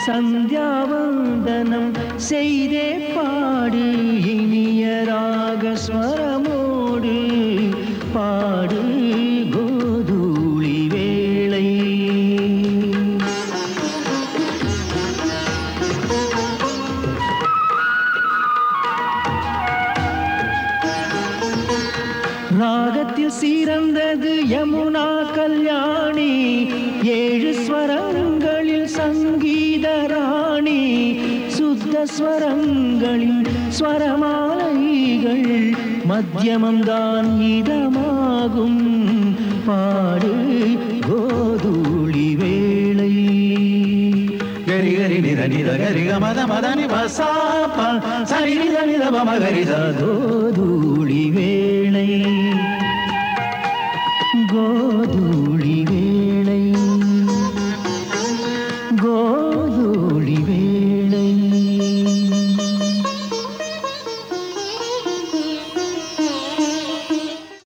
சந்தியாவந்தனம் செய்தே பாடு இனிய ராக ஸ்வரமோடு பாடு கோதூளி வேளை ராகத்தில் சீரந்தது யமுனா கல்யாணி ஏழு ஸ்வரங்களில் சங்கீத ராணி சுத்த ஸ்வரங்களில் ஸ்வரமாலைகள் மத்தியமம் தான் இதமாகும் பாடு கோதூளி வேளை గరి గరి నిద నిద గరి గ మద మద ని బ సా ప సరి నిద నిద బ మ గరి స கோதூளி வேளை கோதூளி வேளை